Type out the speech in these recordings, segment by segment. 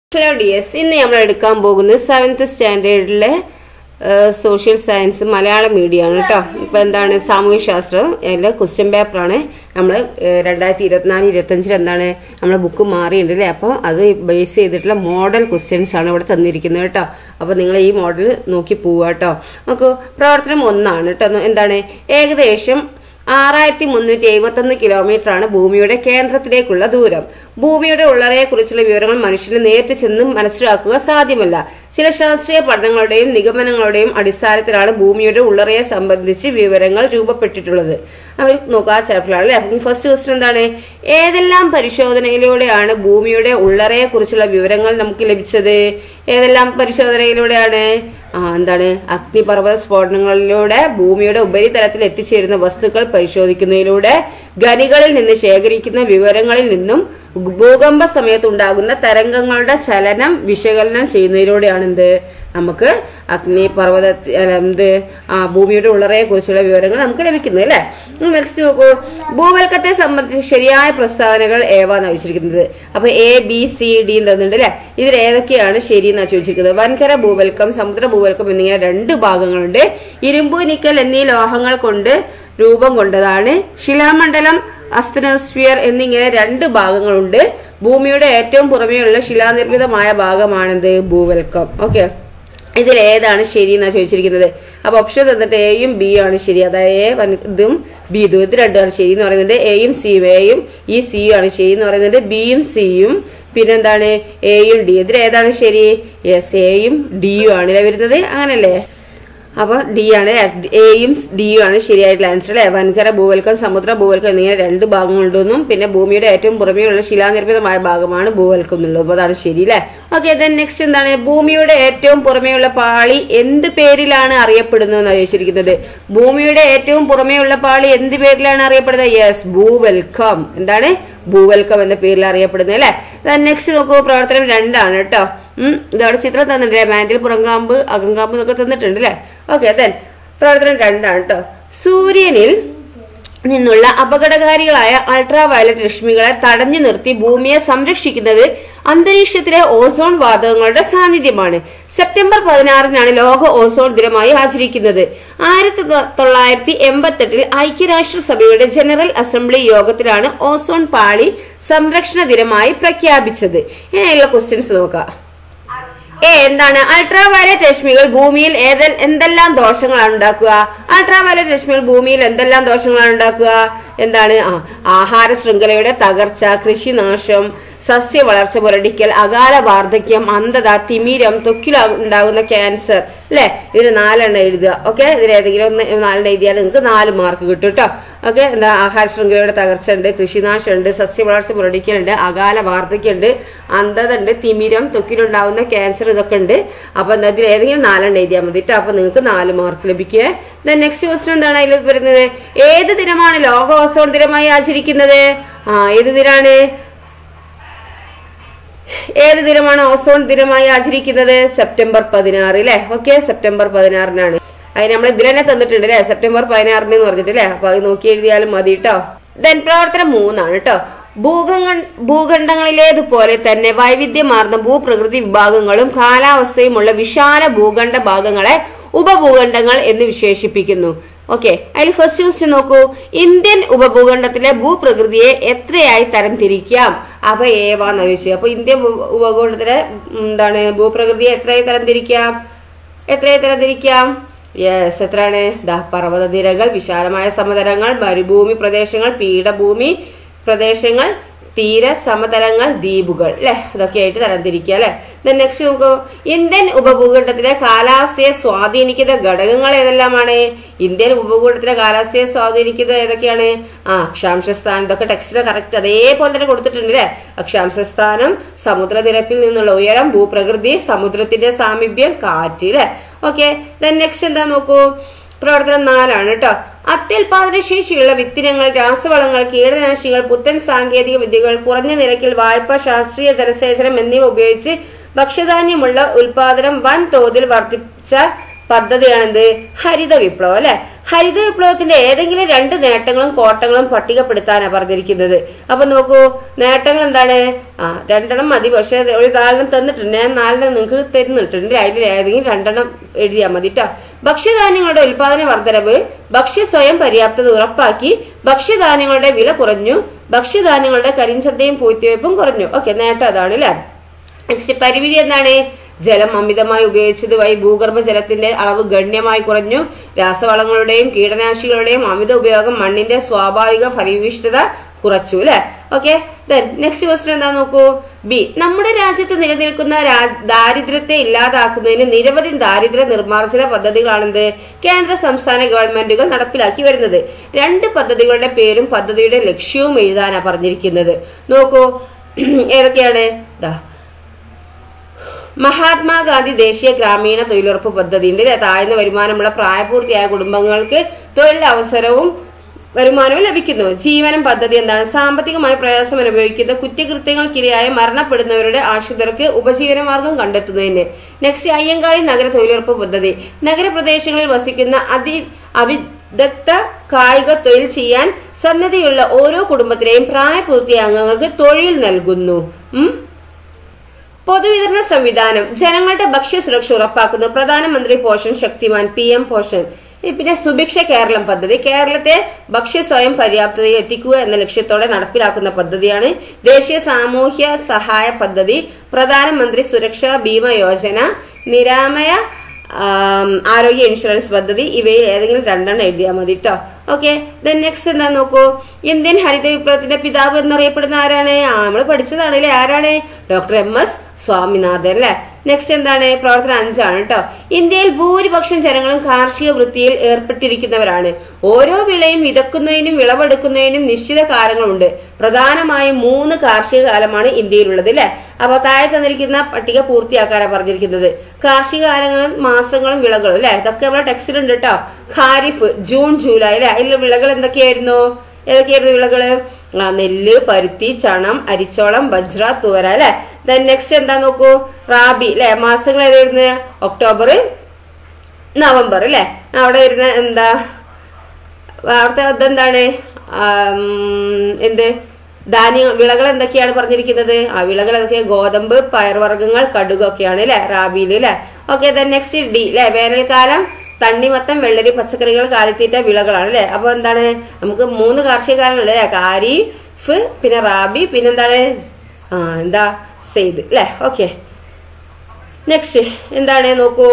hello D S ഇന്ന് നമ്മൾ എടുക്കാൻ പോകുന്നത് സെവൻത്ത് സ്റ്റാൻഡേർഡിലെ സോഷ്യൽ സയൻസ് മലയാളം മീഡിയം ആണ് കേട്ടോ ഇപ്പൊ എന്താണ് സാമൂഹ്യ ശാസ്ത്രം അതിലെ ക്വസ്റ്റ്യൻ പേപ്പറാണ് നമ്മൾ രണ്ടായിരത്തി ഇരുപത്തിനാല് ഇരുപത്തഞ്ചിൽ എന്താണ് നമ്മളെ ബുക്ക് മാറിയിട്ടുണ്ട് അല്ലേ അപ്പോൾ അത് ബേസ് ചെയ്തിട്ടുള്ള മോഡൽ ക്വസ്റ്റ്യൻസ് ആണ് ഇവിടെ തന്നിരിക്കുന്നത് കേട്ടോ അപ്പോൾ നിങ്ങൾ ഈ മോഡൽ നോക്കി പോവുക കേട്ടോ നമുക്ക് പ്രവർത്തനം ഒന്നാണ് കേട്ടോ എന്താണ് ഏകദേശം ആറായിരത്തി മുന്നൂറ്റി എഴുപത്തൊന്ന് കിലോമീറ്റർ ആണ് ഭൂമിയുടെ കേന്ദ്രത്തിലേക്കുള്ള ദൂരം ഭൂമിയുടെ ഉള്ളറയെ കുറിച്ചുള്ള വിവരങ്ങൾ മനുഷ്യന് നേരിട്ട് ചെന്ന് മനസ്സിലാക്കുക സാധ്യമല്ല ചില ശാസ്ത്രീയ പഠനങ്ങളുടെയും നിഗമനങ്ങളുടെയും അടിസ്ഥാനത്തിലാണ് ഭൂമിയുടെ ഉള്ളറയെ സംബന്ധിച്ച് വിവരങ്ങൾ രൂപപ്പെട്ടിട്ടുള്ളത് അവർ നോക്കുക ആ ചാപ്റ്ററിലാണ് അല്ലെ ഫസ്റ്റ് ക്വസ്റ്റൻ എന്താണ് ഏതെല്ലാം പരിശോധനയിലൂടെയാണ് ഭൂമിയുടെ ഉള്ളറയെ കുറിച്ചുള്ള വിവരങ്ങൾ നമുക്ക് ലഭിച്ചത് ഏതെല്ലാം പരിശോധനയിലൂടെയാണ് ആ എന്താണ് അഗ്നിപർവ്വത സ്ഫോടനങ്ങളിലൂടെ ഭൂമിയുടെ ഉപരിതലത്തിൽ എത്തിച്ചേരുന്ന വസ്തുക്കൾ പരിശോധിക്കുന്നതിലൂടെ ഖനികളിൽ നിന്ന് ശേഖരിക്കുന്ന വിവരങ്ങളിൽ നിന്നും ഭൂകമ്പ സമയത്ത് ഉണ്ടാകുന്ന തരംഗങ്ങളുടെ ചലനം വിശകലനം ചെയ്യുന്നതിലൂടെയാണ് എന്ത് നമുക്ക് അഗ്നി പർവ്വത എന്ത് ആ ഭൂമിയുടെ ഉള്ളറയെ കുറിച്ചുള്ള വിവരങ്ങൾ നമുക്ക് ലഭിക്കുന്നത് അല്ലെ നെക്സ്റ്റ് നോക്കൂ ഭൂവൽക്കത്തെ സംബന്ധിച്ച് ശരിയായ പ്രസ്താവനകൾ ഏവാന്ന് ചോദിച്ചിരിക്കുന്നത് അപ്പൊ എ ബി സി ഡി തന്നിട്ടുണ്ട് അല്ലെ ഇതിൽ ഏതൊക്കെയാണ് ശരി എന്നാ ചോദിച്ചിരിക്കുന്നത് വൻകര ഭൂവൽക്കം സമുദ്ര ഭൂവൽക്കം എന്നിങ്ങനെ രണ്ട് ഭാഗങ്ങളുണ്ട് ഇരുമ്പു നിക്കൽ എന്നീ ലോഹങ്ങൾ കൊണ്ട് രൂപം കൊണ്ടതാണ് ശിലാമണ്ഡലം അസ്തനോസ്ഫിയർ എന്നിങ്ങനെ രണ്ട് ഭാഗങ്ങളുണ്ട് ഭൂമിയുടെ ഏറ്റവും പുറമേയുള്ള ശിലാനിർമ്മിതമായ ഭാഗമാണെന്ത് ഭൂവൽക്കം ഓക്കെ ഇതിൽ ഏതാണ് ശരി എന്നാ ചോദിച്ചിരിക്കുന്നത് അപ്പൊ ഓപ്ഷൻ തന്നിട്ട് എയും ബിയും ആണ് ശരി അതായത് എ വൻ ഇതും ബി ഇതും ഇത് രണ്ടുമാണ് ശരി എന്ന് പറയുന്നത് എയും സിയും എയും ഈ സിയും ആണ് ശരി എന്ന് പറയുന്നത് ബിയും സിയും പിന്നെന്താണ് എയും ഡി ഇതിൽ ഏതാണ് ശരി യെസ് എയും ഡിയും ആണ് വരുന്നത് അങ്ങനല്ലേ അപ്പൊ ഡി ആണ് എയും ഡിയും ആണ് ശരിയായിട്ടുള്ള ആൻസർ അല്ലെ വൻകര ഭൂവൽക്കം സമുദ്ര ഭൂവൽക്കം എന്നിങ്ങനെ രണ്ട് ഭാഗങ്ങളുണ്ടെന്നും പിന്നെ ഭൂമിയുടെ ഏറ്റവും പുറമേയുള്ള ശിലാനിർമ്മിതമായ ഭാഗമാണ് ഭൂവൽക്കം എന്നുള്ളത് അപ്പൊ അതാണ് ശരി അല്ലെ ഓക്കെ ദെൻ നെക്സ്റ്റ് എന്താണ് ഭൂമിയുടെ ഏറ്റവും പുറമേയുള്ള പാളി എന്ത് പേരിലാണ് അറിയപ്പെടുന്നത് ചോദിച്ചിരിക്കുന്നത് ഭൂമിയുടെ ഏറ്റവും പുറമേയുള്ള പാളി എന്ത് പേരിലാണ് അറിയപ്പെടുന്നത് യെസ് ഭൂവൽക്കം എന്താണ് ഭൂവൽക്കം എന്ന പേരിൽ അറിയപ്പെടുന്നത് അല്ലെ നെക്സ്റ്റ് നോക്കൂ പ്രവർത്തനം രണ്ടാണ് കേട്ടോ ഉം ഇതവിടെ ചിത്രം തന്നിട്ടില്ലേ മാൻഡിൽ പുറങ്കാമ്പ് അകങ്കാമ്പ് എന്നൊക്കെ തന്നിട്ടുണ്ട് അല്ലേ ഓക്കെ ദെൻ പ്രവർത്തനം രണ്ടാണ് കേട്ടോ സൂര്യനിൽ നിന്നുള്ള അപകടകാരികളായ അൾട്രാ വയലറ്റ് രശ്മികളെ തടഞ്ഞു നിർത്തി ഭൂമിയെ സംരക്ഷിക്കുന്നത് അന്തരീക്ഷത്തിലെ ഓസോൺ വാതകങ്ങളുടെ സാന്നിധ്യമാണ് സെപ്റ്റംബർ പതിനാറിനാണ് ലോക ഓസോൺ ദിനമായി ആചരിക്കുന്നത് ആയിരത്തി തൊള്ളായിരത്തി എൺപത്തെട്ടിൽ ഐക്യരാഷ്ട്രസഭയുടെ ജനറൽ അസംബ്ലി യോഗത്തിലാണ് ഓസോൺ പാളി സംരക്ഷണ ദിനമായി പ്രഖ്യാപിച്ചത് ഇങ്ങനെയുള്ള ക്വസ്റ്റ്യൻസ് നോക്കാം എ എന്താണ് അൾട്രാ വയലറ്റ് രശ്മികൾ ഭൂമിയിൽ ഏതെ എന്തെല്ലാം ദോഷങ്ങളാണ് ഉണ്ടാക്കുക അൾട്രാ വയലറ്റ് രശ്മികൾ ഭൂമിയിൽ എന്തെല്ലാം ദോഷങ്ങളാണ് ഉണ്ടാക്കുക എന്താണ് ആ ആഹാര ശൃംഖലയുടെ തകർച്ച കൃഷിനാശം സസ്യ വളർച്ച മുരടിക്കൽ അകാല വാർദ്ധക്യം അന്ധത തിമിരം ത്വക്കിൽ ഉണ്ടാകുന്ന ക്യാൻസർ അല്ലെ ഇതിന് നാലെണ്ണം എഴുതുക ഓക്കെ ഇതിൽ ഏതെങ്കിലും ഒന്ന് നാലെണ്ണം എഴുതിയാൽ നിങ്ങൾക്ക് നാല് മാർക്ക് കിട്ടും കേട്ടോ ഓക്കെ എന്താ ആഹാര ശൃംഖലയുടെ തകർച്ച ഉണ്ട് കൃഷിനാശം ഉണ്ട് സസ്യ വളർച്ച മുരടിക്കലുണ്ട് അകാല വാർദ്ധക്യം ഉണ്ട് അന്ധത ഉണ്ട് തിമിരം ത്വക്കിലുണ്ടാകുന്ന ക്യാൻസർ ഇതൊക്കെ ഉണ്ട് അപ്പൊ എന്താ ഇതിൽ ഏതെങ്കിലും നാലെണ്ണം എഴുതിയാൽ മതി കേട്ടോ അപ്പൊ നിങ്ങൾക്ക് നാല് മാർക്ക് ലഭിക്കുക നെക്സ്റ്റ് ക്വസ്റ്റൻ എന്താണ് അതിൽ വരുന്നത് ഏത് ദിനമാണ് ലോക ഓസോൺ ദിനമായി ആചരിക്കുന്നത് ആ ഏത് ദിനാണ് ഏത് ദിനമാണ് ഓസോൺ ദിനമായി ആചരിക്കുന്നത് സെപ്റ്റംബർ പതിനാറ് അല്ലെ ഓക്കെ സെപ്റ്റംബർ പതിനാറിനാണ് അതിന് നമ്മൾ ഇതിൽ തന്നെ തന്നിട്ടുണ്ട് അല്ലെ സെപ്റ്റംബർ പതിനാറിന് എന്ന് പറഞ്ഞിട്ട് അല്ലെ അപ്പൊ അത് നോക്കി എഴുതിയാലും മതി കേട്ടോ ദെൻ പ്രവർത്തനം മൂന്നാണ് കേട്ടോ ഭൂഖണ്ഡ ഭൂഖണ്ഡങ്ങളിലേതുപോലെ തന്നെ വൈവിധ്യമാർന്ന ഭൂപ്രകൃതി വിഭാഗങ്ങളും കാലാവസ്ഥയുമുള്ള വിശാല ഭൂഖണ്ഡ ഭാഗങ്ങളെ ഉപഭൂഖണ്ഡങ്ങൾ എന്ന് വിശേഷിപ്പിക്കുന്നു ഓക്കെ അതിൽ ഫസ്റ്റ് ക്വസ്റ്റ്യൻ നോക്കൂ ഇന്ത്യൻ ഉപഭൂഖണ്ഡത്തിലെ ഭൂപ്രകൃതിയെ എത്രയായി തരംതിരിക്കാം അവ ഏവാന്ന് ചോദിച്ചത് അപ്പൊ ഇന്ത്യൻ ഉപഭൂഖണ്ഡത്തിലെ എന്താണ് ഭൂപ്രകൃതിയെ എത്രയായി തരംതിരിക്കാം എത്രയായി തരംതിരിക്കാം യെസ് എത്രയാണ് ദാ പർവ്വത നിരകൾ വിശാലമായ സമതലങ്ങൾ മരുഭൂമി പ്രദേശങ്ങൾ പീഠഭൂമി പ്രദേശങ്ങൾ തീര സമതലങ്ങൾ ദ്വീപുകൾ അല്ലെ അതൊക്കെ ആയിട്ട് തരംതിരിക്കുക അല്ലെ നെക്സ്റ്റ് നോക്കൂ ഇന്ത്യൻ ഉപഭൂഖണ്ഡത്തിലെ കാലാവസ്ഥയെ സ്വാധീനിക്കുന്ന ഘടകങ്ങൾ ഏതെല്ലാമാണ് ഇന്ത്യൻ ഉപഭൂഖണ്ഡത്തിലെ കാലാവസ്ഥയെ സ്വാധീനിക്കുന്നത് ഏതൊക്കെയാണ് ആ അക്ഷാംശസ്ഥാനം ഇതൊക്കെ ടെക്സ്റ്റിൽ കറക്റ്റ് അതേപോലെ തന്നെ കൊടുത്തിട്ടുണ്ട് അല്ലെ അക്ഷാംശസ്ഥാനം സമുദ്രനിരപ്പിൽ നിന്നുള്ള ഉയരം ഭൂപ്രകൃതി സമുദ്രത്തിന്റെ സാമീപ്യം കാറ്റ് അല്ലെ ഓക്കെ നെക്സ്റ്റ് എന്താ നോക്കൂ പ്രവർത്തനം നാലാണ് കേട്ടോ അത്യുൽപാദന ശേഷിയുള്ള വിത്തിനങ്ങൾ രാസവളങ്ങൾ കീടനാശിനികൾ പുത്തൻ സാങ്കേതിക വിദ്യകൾ കുറഞ്ഞ നിരക്കിൽ വായ്പ ശാസ്ത്രീയ ജലസേചനം എന്നിവ ഉപയോഗിച്ച് ഭക്ഷ്യധാന്യമുള്ള ഉൽപാദനം വൻ തോതിൽ വർദ്ധിച്ച പദ്ധതിയാണെന്ത് ഹരിത വിപ്ലവം അല്ലെ ഹരിത വിപ്ലവത്തിന്റെ ഏതെങ്കിലും രണ്ട് നേട്ടങ്ങളും കോട്ടങ്ങളും പട്ടികപ്പെടുത്താനാണ് പറഞ്ഞിരിക്കുന്നത് അപ്പൊ നോക്കൂ നേട്ടങ്ങൾ എന്താണ് ആ രണ്ടെണ്ണം മതി പക്ഷെ അത് ഒരു നാലെണ്ണം തന്നിട്ടുണ്ട് ഞാൻ നാലെണ്ണം നിങ്ങൾക്ക് തരുന്നിട്ടുണ്ട് അതിൽ ഏതെങ്കിലും രണ്ടെണ്ണം എഴുതിയാൽ മതി കേട്ടോ ഭക്ഷ്യധാന്യങ്ങളുടെ ഉൽപാദന വർധനവ് ഭക്ഷ്യ സ്വയം പര്യാപ്തത ഉറപ്പാക്കി ഭക്ഷ്യധാന്യങ്ങളുടെ വില കുറഞ്ഞു ഭക്ഷ്യധാന്യങ്ങളുടെ കരിഞ്ചന്തയും പൂഴ്ത്തിവയ്പും കുറഞ്ഞു ഓക്കെ നേട്ടം അതാണ് അല്ലേ നെക്സ്റ്റ് പരിമിതി എന്താണ് ജലം അമിതമായി ഉപയോഗിച്ചത് വഴി ഭൂഗർഭ ജലത്തിന്റെ അളവ് ഗണ്യമായി കുറഞ്ഞു രാസവളങ്ങളുടെയും കീടനാശികളുടെയും അമിത ഉപയോഗം മണ്ണിന്റെ സ്വാഭാവിക ഫലഭൂയിഷ്ഠത കുറച്ചു അല്ലെ ഓക്കെ ദെൻ നെക്സ്റ്റ് ക്വസ്റ്റ്യൻ എന്താ നോക്കൂ ബി നമ്മുടെ രാജ്യത്ത് നിലനിൽക്കുന്ന രാ- ദാരിദ്ര്യത്തെ ഇല്ലാതാക്കുന്നതിന് നിരവധി ദാരിദ്ര്യ നിർമ്മാർജ്ജന പദ്ധതികളാണെന്ത് കേന്ദ്ര സംസ്ഥാന ഗവൺമെന്റുകൾ നടപ്പിലാക്കി വരുന്നത് രണ്ട് പദ്ധതികളുടെ പേരും പദ്ധതിയുടെ ലക്ഷ്യവും എഴുതാനാ പറഞ്ഞിരിക്കുന്നത് നോക്കൂ ഏതൊക്കെയാണ് ദാ മഹാത്മാഗാന്ധി ദേശീയ ഗ്രാമീണ തൊഴിലുറപ്പ് പദ്ധതിയുണ്ട് ഇത് താഴ്ന്ന വരുമാനമുള്ള പ്രായപൂർത്തിയായ കുടുംബങ്ങൾക്ക് തൊഴിലവസരവും വരുമാനവും ലഭിക്കുന്നു ജീവനം പദ്ധതി എന്താണ് സാമ്പത്തികമായി പ്രയാസം അനുഭവിക്കുന്ന കുറ്റകൃത്യങ്ങൾക്കിരയായ മരണപ്പെടുന്നവരുടെ ആശ്രിതർക്ക് ഉപജീവന മാർഗം കണ്ടെത്തുന്നതിന് നെക്സ്റ്റ് അയ്യങ്കാളി നഗര തൊഴിലുറപ്പ് പദ്ധതി നഗരപ്രദേശങ്ങളിൽ വസിക്കുന്ന അതി അവിദഗ്ധ കായിക തൊഴിൽ ചെയ്യാൻ സന്നദ്ധയുള്ള ഓരോ കുടുംബത്തിലെയും പ്രായപൂർത്തിയായ അംഗങ്ങൾക്ക് തൊഴിൽ നൽകുന്നു ഉം പൊതുവിതരണ സംവിധാനം ജനങ്ങളുടെ ഭക്ഷ്യസുരക്ഷ ഉറപ്പാക്കുന്നു പ്രധാനമന്ത്രി പോഷൻ ശക്തിമാൻ പി എം പോഷൻ ഇനി പിന്നെ സുഭിക്ഷ കേരളം പദ്ധതി കേരളത്തെ ഭക്ഷ്യ സ്വയം പര്യാപ്തതയിൽ എത്തിക്കുക എന്ന ലക്ഷ്യത്തോടെ നടപ്പിലാക്കുന്ന പദ്ധതിയാണ് ദേശീയ സാമൂഹ്യ സഹായ പദ്ധതി പ്രധാനമന്ത്രി സുരക്ഷാ ബീമ യോജന നിരാമയ ആം, ആരോഗ്യ ഇൻഷുറൻസ് പദ്ധതി ഇവയിൽ ഏതെങ്കിലും രണ്ടെണ്ണം എഴുതിയാൽ മതി കേട്ടോ ഓക്കെ ദെൻ നെക്സ്റ്റ് എന്താ നോക്കൂ ഇന്ത്യൻ ഹരിത വിപ്ലവത്തിന്റെ പിതാവ് എന്നറിയപ്പെടുന്ന ആരാണ് ആ നമ്മൾ പഠിച്ചതാണ് അല്ലേ ആരാണ് ഡോക്ടർ എം എസ് സ്വാമിനാഥൻ അല്ലെ നെക്സ്റ്റ് എന്താണ് പ്രവർത്തനം അഞ്ചാണ് കേട്ടോ ഇന്ത്യയിൽ ഭൂരിപക്ഷം ജനങ്ങളും കാർഷിക വൃത്തിയിൽ ഏർപ്പെട്ടിരിക്കുന്നവരാണ് ഓരോ വിളയും വിതക്കുന്നതിനും വിളവെടുക്കുന്നതിനും നിശ്ചിത കാലങ്ങളുണ്ട് പ്രധാനമായും മൂന്ന് കാർഷിക കാലമാണ് ഇന്ത്യയിലുള്ളത് അല്ലെ അപ്പൊ താഴെ തന്നിരിക്കുന്ന പട്ടിക പൂർത്തിയാക്കാനാണ് പറഞ്ഞിരിക്കുന്നത് കാർഷിക കാലങ്ങളും മാസങ്ങളും വിളകളും അല്ലെ ഇതൊക്കെ നമ്മുടെ ടെക്സ്റ്റിലുണ്ട് കേട്ടോ ഖാരിഫ് ജൂൺ ജൂലൈ അല്ലെ അതിലെ വിളകൾ എന്തൊക്കെയായിരുന്നു ഏതൊക്കെയായിരുന്നു വിളകള് ആ നെല്ല് പരുത്തി ചണം അരിച്ചോളം വജ്ര തുവര അല്ലെ ദെൻ നെക്സ്റ്റ് എന്താ നോക്കൂ റാബി അല്ലെ മാസങ്ങൾ ഏതായിരുന്നു ഒക്ടോബർ നവംബർ അല്ലെ അവിടെ വരുന്ന എന്താ അവിടുത്തെ ഇതെന്താണ് ആം, എന്ത് ധാന്യ വിളകൾ എന്തൊക്കെയാണ് പറഞ്ഞിരിക്കുന്നത് ആ വിളകൾ എന്തൊക്കെയാ ഗോതമ്പ് പയർവർഗ്ഗങ്ങൾ കടുകൊക്കെയാണ് അല്ലെ റാബിയിൽ അല്ലെ ഓക്കെ ദെൻ നെക്സ്റ്റ് ഡി അല്ലെ വേനൽക്കാലം തണ്ണിമത്തം വെള്ളരി പച്ചക്കറികൾ കാലിത്തീറ്റ വിളകളാണ് അല്ലെ അപ്പൊ എന്താണ് നമുക്ക് മൂന്ന് കാർഷിക കാലങ്ങളുണ്ട് അല്ലെ കാരിഫ് പിന്നെ റാബി പിന്നെന്താണ് ആ എന്താ സെയ്ത് അല്ലെ ഓക്കെ നെക്സ്റ്റ് എന്താണ് നോക്കൂ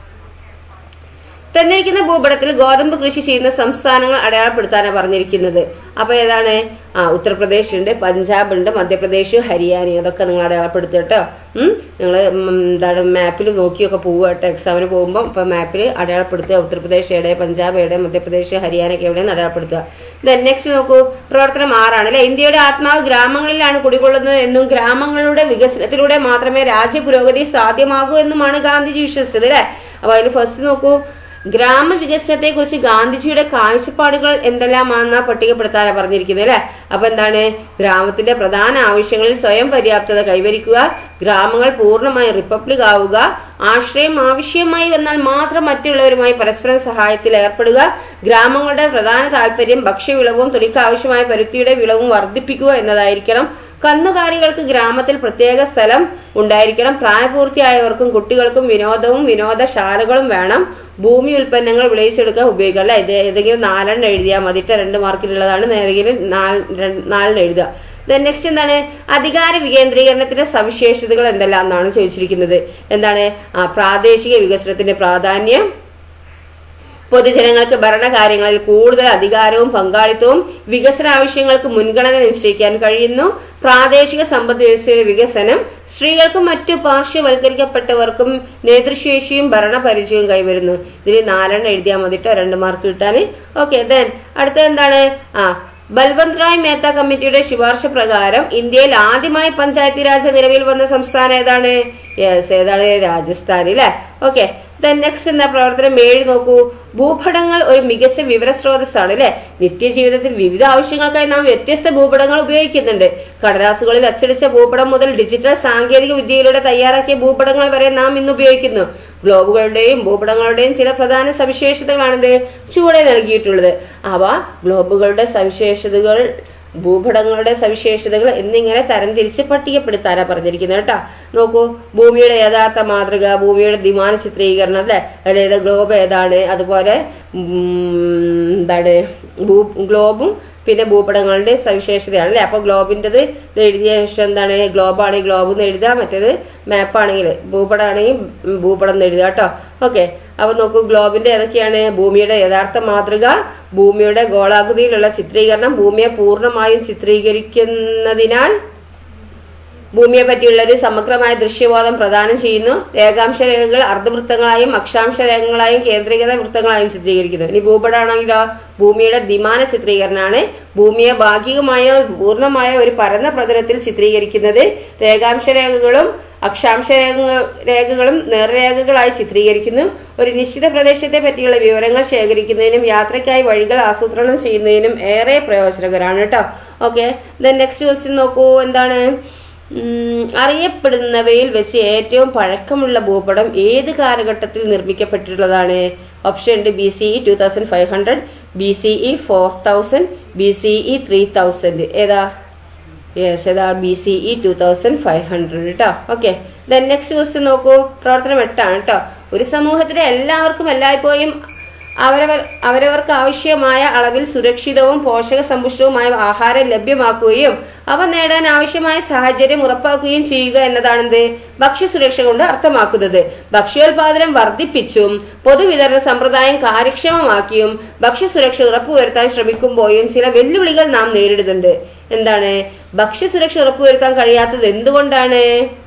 തന്നിരിക്കുന്ന ഭൂപടത്തിൽ ഗോതമ്പ് കൃഷി ചെയ്യുന്ന സംസ്ഥാനങ്ങൾ അടയാളപ്പെടുത്താനാണ് പറഞ്ഞിരിക്കുന്നത് അപ്പൊ ഏതാണ് ആ ഉത്തർപ്രദേശ് ഉണ്ട് പഞ്ചാബ് ഉണ്ട് മധ്യപ്രദേശ് ഹരിയാന അതൊക്കെ നിങ്ങൾ അടയാളപ്പെടുത്തുക കേട്ടോ ഉം നിങ്ങൾ എന്താണ് മാപ്പിൽ നോക്കിയൊക്കെ പോവുക കേട്ടോ എക്സാമിന് പോകുമ്പോൾ ഇപ്പൊ മാപ്പിൽ അടയാളപ്പെടുത്തുക ഉത്തർപ്രദേശ് എവിടെ പഞ്ചാബ് എവിടെ മധ്യപ്രദേശ് ഹരിയാനയ്ക്ക് എവിടെയെന്ന് അടയാളപ്പെടുത്തുക ദെൻ നെക്സ്റ്റ് നോക്കൂ പ്രവർത്തനം ആറാണ് അല്ലെ ഇന്ത്യയുടെ ആത്മാവ് ഗ്രാമങ്ങളിലാണ് കുടികൊള്ളുന്നത് എന്നും ഗ്രാമങ്ങളുടെ വികസനത്തിലൂടെ മാത്രമേ രാജ്യ പുരോഗതി സാധ്യമാകൂ എന്നുമാണ് ഗാന്ധിജി വിശ്വസിച്ചത് അല്ലെ അപ്പൊ അതിൽ ഫസ്റ്റ് നോക്കൂ ഗ്രാമവികസനത്തെ കുറിച്ച് ഗാന്ധിജിയുടെ കാഴ്ചപ്പാടുകൾ എന്തെല്ലാമാണെന്നാ പട്ടികപ്പെടുത്താനാണ് പറഞ്ഞിരിക്കുന്നത് അല്ലെ അപ്പൊ എന്താണ് ഗ്രാമത്തിന്റെ പ്രധാന ആവശ്യങ്ങളിൽ സ്വയം പര്യാപ്തത കൈവരിക്കുക ഗ്രാമങ്ങൾ പൂർണ്ണമായി റിപ്പബ്ലിക് ആവുക ആശ്രയം ആവശ്യമായി വന്നാൽ മാത്രം മറ്റുള്ളവരുമായി പരസ്പരം സഹായത്തിൽ ഏർപ്പെടുക ഗ്രാമങ്ങളുടെ പ്രധാന താല്പര്യം ഭക്ഷ്യവിളവും തുണിക്കാവശ്യമായ പരുത്തിയുടെ വിളവും വർദ്ധിപ്പിക്കുക എന്നതായിരിക്കണം കന്നുകാലികൾക്ക് ഗ്രാമത്തിൽ പ്രത്യേക സ്ഥലം ഉണ്ടായിരിക്കണം പ്രായപൂർത്തിയായവർക്കും കുട്ടികൾക്കും വിനോദവും വിനോദശാലകളും വേണം ഭൂമി ഉൽപ്പന്നങ്ങൾ വിളയിച്ചെടുക്കാൻ ഉപയോഗിക്കുക അല്ലെ ഇത് ഏതെങ്കിലും നാലെണ്ണം എഴുതിയാൽ മതിട്ട് രണ്ട് മാർക്കിലുള്ളതാണ് ഏതെങ്കിലും നാല് രണ്ട് നാലെണ്ണം എഴുതുക ദെൻ നെക്സ്റ്റ് എന്താണ് അധികാര വികേന്ദ്രീകരണത്തിന്റെ സവിശേഷതകൾ എന്തെല്ലാം എന്നാണ് ചോദിച്ചിരിക്കുന്നത് എന്താണ് ആ പ്രാദേശിക വികസനത്തിന്റെ പ്രാധാന്യം പൊതുജനങ്ങൾക്ക് ഭരണകാര്യങ്ങളിൽ കൂടുതൽ അധികാരവും പങ്കാളിത്തവും വികസന ആവശ്യങ്ങൾക്ക് മുൻഗണന നിശ്ചയിക്കാൻ കഴിയുന്നു പ്രാദേശിക സമ്പദ് വ്യവസ്ഥയുടെ വികസനം സ്ത്രീകൾക്കും മറ്റു പാർശ്വവൽക്കരിക്കപ്പെട്ടവർക്കും നേതൃശേഷിയും ഭരണപരിചയവും കൈവരുന്നു ഇതിൽ നാലെണ്ണം എഴുതിയാൽ മതിട്ടോ രണ്ട് മാർക്ക് കിട്ടാൻ ഓക്കെ ദെൻ അടുത്തത് എന്താണ് ആ ബൽവന്ത് റായ് മേത്ത കമ്മിറ്റിയുടെ ശുപാർശ പ്രകാരം ഇന്ത്യയിൽ ആദ്യമായി പഞ്ചായത്തി രാജ് നിലവിൽ വന്ന സംസ്ഥാനം ഏതാണ് യെസ് ഏതാണ് രാജസ്ഥാൻ അല്ലേ ഓക്കെ ദെൻ നെക്സ്റ്റ് എന്ന പ്രവർത്തനം ഏഴ് നോക്കൂ ഭൂപടങ്ങൾ ഒരു മികച്ച വിവര സ്രോതസ്സാണ് അല്ലെ നിത്യജീവിതത്തിൽ വിവിധ ആവശ്യങ്ങൾക്കായി നാം വ്യത്യസ്ത ഭൂപടങ്ങൾ ഉപയോഗിക്കുന്നുണ്ട് കടലാസുകളിൽ അച്ചടിച്ച ഭൂപടം മുതൽ ഡിജിറ്റൽ സാങ്കേതിക വിദ്യയിലൂടെ തയ്യാറാക്കിയ ഭൂപടങ്ങൾ വരെ നാം ഇന്ന് ഉപയോഗിക്കുന്നു ഗ്ലോബുകളുടെയും ഭൂപടങ്ങളുടെയും ചില പ്രധാന സവിശേഷതകളാണിത് ചുവടെ നൽകിയിട്ടുള്ളത് അവ ഗ്ലോബുകളുടെ സവിശേഷതകൾ ഭൂപടങ്ങളുടെ സവിശേഷതകൾ എന്നിങ്ങനെ തരംതിരിച്ച് പട്ടികപ്പെടുത്താനാ പറഞ്ഞിരിക്കുന്നത് കേട്ടോ നോക്കൂ ഭൂമിയുടെ യഥാർത്ഥ മാതൃക ഭൂമിയുടെ ദ്വിമാന ചിത്രീകരണം അല്ലെ അതായത് ഗ്ലോബ് ഏതാണ് അതുപോലെ ഉം, എന്താണ് ഭൂ ഗ്ലോബും പിന്നെ ഭൂപടങ്ങളുടെ സവിശേഷതയാണ് അല്ലെ അപ്പൊ ഗ്ലോബിൻ്റെത് എഴുതിയ ശേഷം എന്താണ് ഗ്ലോബാണെങ്കിൽ ഗ്ലോബ് എന്ന് എഴുതുക മറ്റേത് മാപ്പാണെങ്കിൽ ഭൂപടമാണെങ്കിൽ ഭൂപടം എന്ന് എഴുതുക കേട്ടോ ഓക്കെ അപ്പൊ നോക്കൂ ഗ്ലോബിന്റെ ഏതൊക്കെയാണ് ഭൂമിയുടെ യഥാർത്ഥ മാതൃക ഭൂമിയുടെ ഗോളാകൃതിയിലുള്ള ചിത്രീകരണം ഭൂമിയെ പൂർണ്ണമായും ചിത്രീകരിക്കുന്നതിനാൽ ഭൂമിയെ പറ്റിയുള്ള ഒരു സമഗ്രമായ ദൃശ്യബോധം പ്രദാനം ചെയ്യുന്നു രേഖാംശ രേഖകൾ അർദ്ധവൃത്തങ്ങളായും അക്ഷാംശ രേഖകളായും കേന്ദ്രീകൃത വൃത്തങ്ങളായും ചിത്രീകരിക്കുന്നു ഇനി ഭൂപടമാണെങ്കിലോ ഭൂമിയുടെ ദ്വിമാന ചിത്രീകരണമാണ് ഭൂമിയെ ഭാഗികമായോ പൂർണ്ണമായോ ഒരു പരന്ന പ്രതലത്തിൽ ചിത്രീകരിക്കുന്നത് രേഖാംശ രേഖകളും അക്ഷാംശ രേഖ- രേഖകളും നേർരേഖകളായി ചിത്രീകരിക്കുന്നു ഒരു നിശ്ചിത പ്രദേശത്തെ പറ്റിയുള്ള വിവരങ്ങൾ ശേഖരിക്കുന്നതിനും യാത്രയ്ക്കായി വഴികൾ ആസൂത്രണം ചെയ്യുന്നതിനും ഏറെ പ്രയോജനകരമാണ് കേട്ടോ ഓക്കെ ദെൻ നെക്സ്റ്റ് ക്വസ്റ്റ്യൻ നോക്കൂ എന്താണ് ഉം, അറിയപ്പെടുന്നവയിൽ വെച്ച് ഏറ്റവും പഴക്കമുള്ള ഭൂപടം ഏത് കാലഘട്ടത്തിൽ നിർമ്മിക്കപ്പെട്ടിട്ടുള്ളതാണ് ഓപ്ഷൻ ഉണ്ട് B C E two thousand five hundred B C E four thousand B C E three thousand ഏതാ യെസ് ഏതാ B C E two thousand five hundred കേട്ടോ ഓക്കെ ദെൻ നെക്സ്റ്റ് ക്വസ്റ്റ്യൻ നോക്കൂ പ്രവർത്തനം എട്ടാണ് കേട്ടോ ഒരു സമൂഹത്തിലെ എല്ലാവർക്കും എല്ലായ്പ്പോഴും അവരവർ അവരവർക്ക് ആവശ്യമായ അളവിൽ സുരക്ഷിതവും പോഷക സമ്പുഷ്ടവുമായ ആഹാരം ലഭ്യമാക്കുകയും അവ നേടാൻ ആവശ്യമായ സാഹചര്യം ഉറപ്പാക്കുകയും ചെയ്യുക എന്നതാണെന്ത് ഭക്ഷ്യസുരക്ഷ കൊണ്ട് അർത്ഥമാക്കുന്നത് ഭക്ഷ്യോൽപാദനം വർദ്ധിപ്പിച്ചും പൊതുവിതരണ സമ്പ്രദായം കാര്യക്ഷമമാക്കിയും ഭക്ഷ്യസുരക്ഷ ഉറപ്പുവരുത്താൻ ശ്രമിക്കുമ്പോഴും ചില വെല്ലുവിളികൾ നാം നേരിടുന്നുണ്ട് എന്താണ് ഭക്ഷ്യസുരക്ഷ ഉറപ്പുവരുത്താൻ കഴിയാത്തത് എന്തുകൊണ്ടാണ്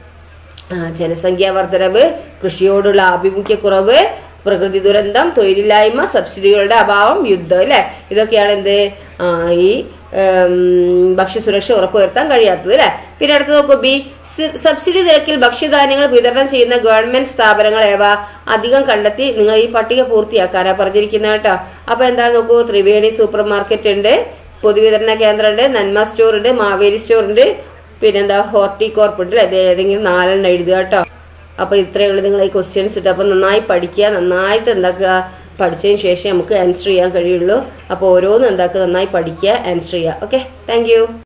ആ, ജനസംഖ്യാ വർധനവ് കൃഷിയോടുള്ള ആഭിമുഖ്യക്കുറവ് പ്രകൃതി ദുരന്തം തൊഴിലില്ലായ്മ സബ്സിഡികളുടെ അഭാവം യുദ്ധം അല്ലെ ഇതൊക്കെയാണ് എന്ത് ആ, ഈ ഉം, ഭക്ഷ്യസുരക്ഷ ഉറപ്പുവരുത്താൻ കഴിയാത്തത് അല്ലെ പിന്നെ അടുത്ത് നോക്കൂ ബി സ- സബ്സിഡി നിരക്കിൽ ഭക്ഷ്യധാന്യങ്ങൾ വിതരണം ചെയ്യുന്ന ഗവൺമെന്റ് സ്ഥാപനങ്ങൾ ഏവ അധികം കണ്ടെത്തി നിങ്ങൾ ഈ പട്ടിക പൂർത്തിയാക്കാനാ പറഞ്ഞിരിക്കുന്നത് കേട്ടോ അപ്പൊ എന്താണ് നോക്കൂ ത്രിവേണി സൂപ്പർ മാർക്കറ്റ് ഉണ്ട് പൊതുവിതരണ കേന്ദ്രം ഉണ്ട് നന്മ സ്റ്റോർ ഉണ്ട് മാവേലി സ്റ്റോർ ഉണ്ട് പിന്നെന്താ ഹോർട്ടികോർപ്പ് ഉണ്ട് അല്ലേ ഏതെങ്കിലും നാലെണ്ണം എഴുതുക കേട്ടോ അപ്പൊ ഇത്രയേ ഉള്ളൂ നിങ്ങൾ ഈ ക്വസ്റ്റ്യൻസ് ഇട്ട് അപ്പൊ നന്നായി പഠിക്കുക നന്നായിട്ട് എന്താക്കുക പഠിച്ചതിന് ശേഷം നമുക്ക് ആൻസർ ചെയ്യാൻ കഴിയുള്ളൂ അപ്പോൾ ഓരോന്നും എന്താക്കുക നന്നായി പഠിക്കുക ആൻസർ ചെയ്യുക ഓക്കെ താങ്ക്